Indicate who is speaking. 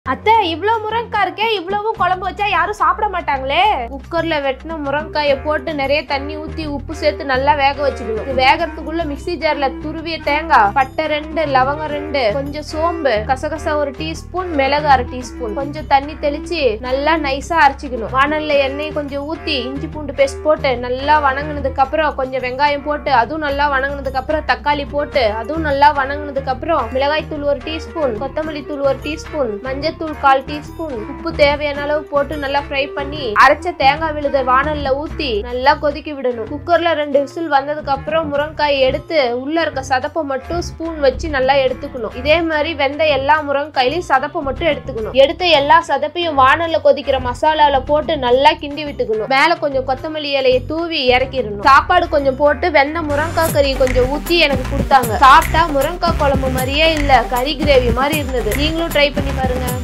Speaker 1: அத்தை இவ்ளோ முருங்கைக்காய் இருக்கே இவ்வளவும் குழம்பு வச்சா யாரும் சாப்பிட மாட்டாங்களே குக்கர்ல வெட்டின முருங்கைக்காயை போட்டு நிறைய தண்ணி ஊத்தி உப்பு சேர்த்து நல்லா வேக வச்சுக்கணும் இது வேகறதுக்குள்ள மிக்ஸி ஜார்ல துருவிய தேங்காய் பட்டை ரெண்டு லவங்கம் ரெண்டு கொஞ்சம் சோம்பு கசகசா ஒரு டீஸ்பூன் மிளகு அரை டீஸ்பூன் கொஞ்சம் தண்ணி தெளிச்சு நல்லா நைஸா அரைச்சிக்கணும் வானல்ல எண்ணெய் கொஞ்சம் ஊத்தி இஞ்சி பூண்டு பேஸ்ட் போட்டு நல்லா வணங்குனதுக்கு அப்புறம் கொஞ்சம் வெங்காயம் போட்டு அதுவும் நல்லா வணங்குனதுக்கு அப்புறம் தக்காளி போட்டு அதுவும் நல்லா வணங்குனதுக்கு அப்புறம் மிளகாய் தூள் ஒரு டீஸ்பூன் கொத்தமல்லி தூள் ஒரு டீஸ்பூன் மஞ்சத்தூள் கால் டீஸ்பூன் உப்பு தேவையான அளவு போட்டு நல்லா ஃப்ரை பண்ணி அரைச்ச தேங்காய் விழுத வானல்ல ஊத்தி நல்லா கொதிக்க விடணும் குக்கர்ல ரெண்டு விசில் வந்ததுக்கு அப்புறம் முருங்காய் எடுத்து உள்ள இருக்க சதப்பை மட்டும் ஸ்பூன் வச்சு நல்லா எடுத்துக்கணும் இதே மாதிரி வெந்த எல்லா முருங்காயிலையும் சதப்பை மட்டும் எடுத்துக்கணும் எடுத்த எல்லா சதப்பையும் வானல்ல கொதிக்கிற மசாலால போட்டு நல்லா கிண்டி விட்டுக்கணும் மேல கொஞ்சம் கொத்தமல்லி இலையை தூவி இறக்கிடணும் சாப்பாடு கொஞ்சம் போட்டு வெந்த முருங்காய் கறி கொஞ்சம் ஊத்தி எனக்கு கொடுத்தாங்க சாப்பிட்டா முருங்காய் குழம்பு மாதிரியே இல்ல கறி கிரேவி மாதிரி இருந்தது நீங்களும் ட்ரை பண்ணி பாருங்க